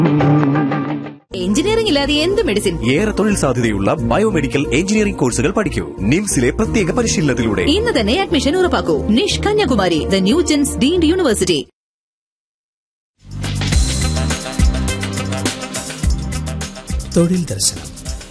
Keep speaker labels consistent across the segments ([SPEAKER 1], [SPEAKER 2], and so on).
[SPEAKER 1] engineering ഇല്ലാതെ എന്ത് medicine
[SPEAKER 2] ഏറെ തൊഴിൽ സാധ്യതയുള്ള ബയോമെഡിക്കൽ എഞ്ചിനീയറിംഗ് കോഴ്സുകൾ പഠിക്കൂ നിംസിലെ പ്രത്യേക പരിശീലനത്തിലൂടെ
[SPEAKER 1] ഇന്ന് തന്നെ അഡ്മിഷൻ ഉറപ്പാക്കൂ NICHE Kanyakumari the new gens deemed university
[SPEAKER 3] തൊഴിൽ ദർശനം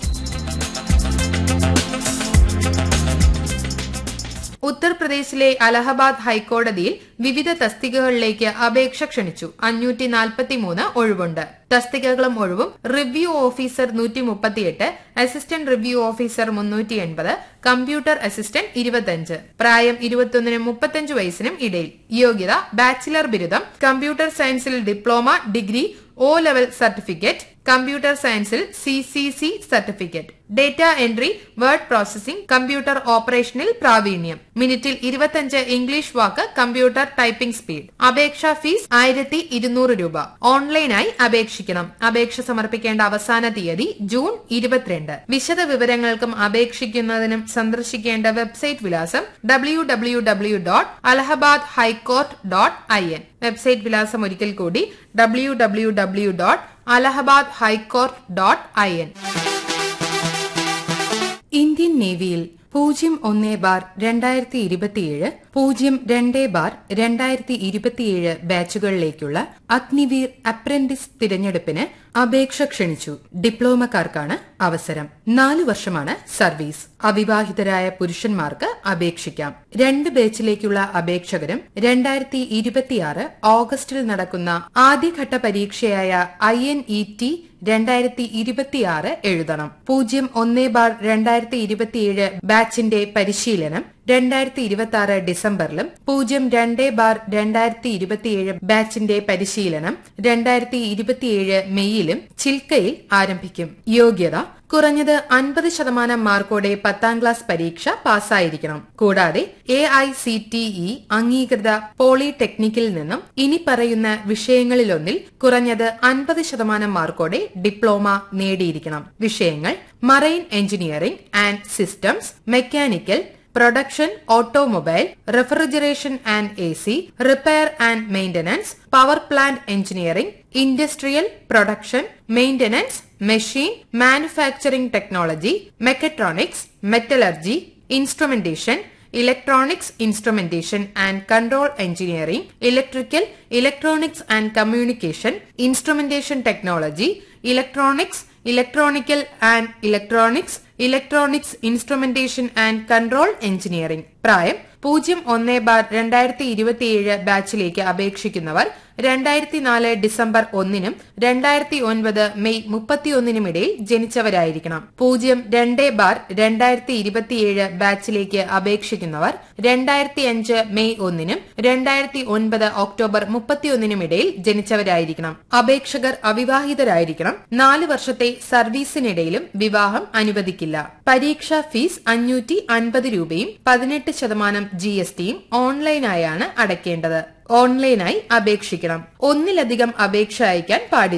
[SPEAKER 4] ഉത്തർപ്രദേശിലെ അലഹബാദ് ഹൈക്കോടതിയിൽ വിവിധ തസ്തികകളിലേക്ക് അപേക്ഷ ക്ഷണിച്ചു അഞ്ഞൂറ്റി നാൽപ്പത്തിമൂന്ന് ഒഴിവുണ്ട് തസ്തികകളും ഒഴിവും റിവ്യൂ ഓഫീസർ നൂറ്റി മുപ്പത്തിയെട്ട് അസിസ്റ്റന്റ് റിവ്യൂ ഓഫീസർ മുന്നൂറ്റി എൺപത് കമ്പ്യൂട്ടർ അസിസ്റ്റന്റ് ഇരുപത്തിയഞ്ച് പ്രായം ഇരുപത്തൊന്നിനും മുപ്പത്തഞ്ച് വയസ്സിനും ഇടയിൽ യോഗ്യത ബാച്ചിലർ ബിരുദം കമ്പ്യൂട്ടർ സയൻസിൽ diploma degree O level certificate computer സയൻസിൽ C C C certificate data entry word processing computer ഓപ്പറേഷനിൽ പ്രാവീണ്യം മിനിറ്റിൽ ഇരുപത്തഞ്ച് ഇംഗ്ലീഷ് വാക്ക് കമ്പ്യൂട്ടർ ടൈപ്പിംഗ് സ്പീഡ് അപേക്ഷാ ഫീസ് ആയിരത്തി ഇരുന്നൂറ് രൂപ ഓൺലൈനായി അപേക്ഷിക്കണം അപേക്ഷ സമർപ്പിക്കേണ്ട അവസാന തീയതി ജൂൺ ഇരുപത്തിരണ്ട് വിശദ വിവരങ്ങൾക്കും അപേക്ഷിക്കുന്നതിനും സന്ദർശിക്കേണ്ട വെബ്സൈറ്റ് വിലാസം W W W dot Allahabad high court dot I N website വിലാസം ഒരിക്കൽ കൂടി W W W dot Allahabad high court dot I N Indian നേവിയിൽ പൂജ്യം ഒന്ന് ബാർ രണ്ടായിരത്തി ഇരുപത്തിയേഴ് പൂജ്യം രണ്ട് ബാർ രണ്ടായിരത്തി ഇരുപത്തിയേഴ് ബാച്ചുകളിലേക്കുള്ള അഗ്നിവീർ അപ്രന്റീസ് തിരഞ്ഞെടുപ്പിന് അപേക്ഷ ക്ഷണിച്ചു ഡിപ്ലോമക്കാർക്കാണ് അവസരം നാലു വർഷമാണ് സർവീസ് അവിവാഹിതരായ പുരുഷന്മാർക്ക് അപേക്ഷിക്കാം രണ്ട് ബാച്ചിലേക്കുള്ള അപേക്ഷകരും രണ്ടായിരത്തി ഇരുപത്തിയാറ് ഓഗസ്റ്റിൽ നടക്കുന്ന ആദ്യഘട്ട പരീക്ഷയായ ഐ എൻ ഇ ടി രണ്ടായിരത്തി ഇരുപത്തിയാറ് എഴുതണം പൂജ്യം ഒന്ന് ബാർ രണ്ടായിരത്തി ഇരുപത്തിയേഴ് ബാച്ചിന്റെ പരിശീലനം രണ്ടായിരത്തി ഇരുപത്തി ആറ് ഡിസംബറിലും പൂജ്യം രണ്ട് ബാർ രണ്ടായിരത്തി ഇരുപത്തിയേഴ് ബാച്ചിന്റെ പരിശീലനം രണ്ടായിരത്തി ഇരുപത്തിയേഴ് മെയ്യിലും ചിൽക്കയിൽ ആരംഭിക്കും യോഗ്യത കുറഞ്ഞത് അൻപത് ശതമാനം മാർക്കോടെ പത്താം ക്ലാസ് പരീക്ഷ പാസ്സായിരിക്കണം കൂടാതെ A I C T E അംഗീകൃത പോളിടെക്നിക്കിൽ നിന്നും ഇനി പറയുന്ന വിഷയങ്ങളിലൊന്നിൽ കുറഞ്ഞത് അൻപത് ശതമാനം മാർക്കോടെ ഡിപ്ലോമ നേടിയിരിക്കണം വിഷയങ്ങൾ marine engineering and systems mechanical production automobile refrigeration and A C repair and maintenance power plant engineering industrial production maintenance machine manufacturing technology mechatronics metallurgy instrumentation electronics instrumentation and control engineering electrical electronics and communication instrumentation technology electronics electronical and electronics electronics instrumentation and control engineering പ്രായം പൂജ്യം ഒന്ന് bar രണ്ടായിരത്തി ഇരുപത്തിയേഴ് ബാച്ചിലേക്ക് അപേക്ഷിക്കുന്നവർ രണ്ടായിരത്തി നാല് December ഒന്നിനും രണ്ടായിരത്തി ഒൻപത് മെയ് മുപ്പത്തിയൊന്നിനും ഇടയിൽ ജനിച്ചവരായിരിക്കണം പൂജ്യം രണ്ട് ബാർ രണ്ടായിരത്തി ഇരുപത്തിയേഴ് ബാച്ചിലേക്ക് അപേക്ഷിക്കുന്നവർ രണ്ടായിരത്തി അഞ്ച് മെയ് ഒന്നിനും രണ്ടായിരത്തി ഒൻപത് ഒക്ടോബർ മുപ്പത്തിയൊന്നിനും ഇടയിൽ ജനിച്ചവരായിരിക്കണം അപേക്ഷകർ അവിവാഹിതരായിരിക്കണം നാല് വർഷത്തെ സർവീസിനിടയിലും വിവാഹം അനുവദിക്കില്ല പരീക്ഷാ ഫീസ് അഞ്ഞൂറ്റി അൻപത് രൂപയും പതിനെട്ട് ശതമാനം ജി എസ് ടിയും ഓൺലൈനായാണ് അടയ്ക്കേണ്ടത് ഓൺലൈനായി അപേക്ഷിക്കണം ഒന്നിലധികം അപേക്ഷ അയക്കാൻ പാടില്ല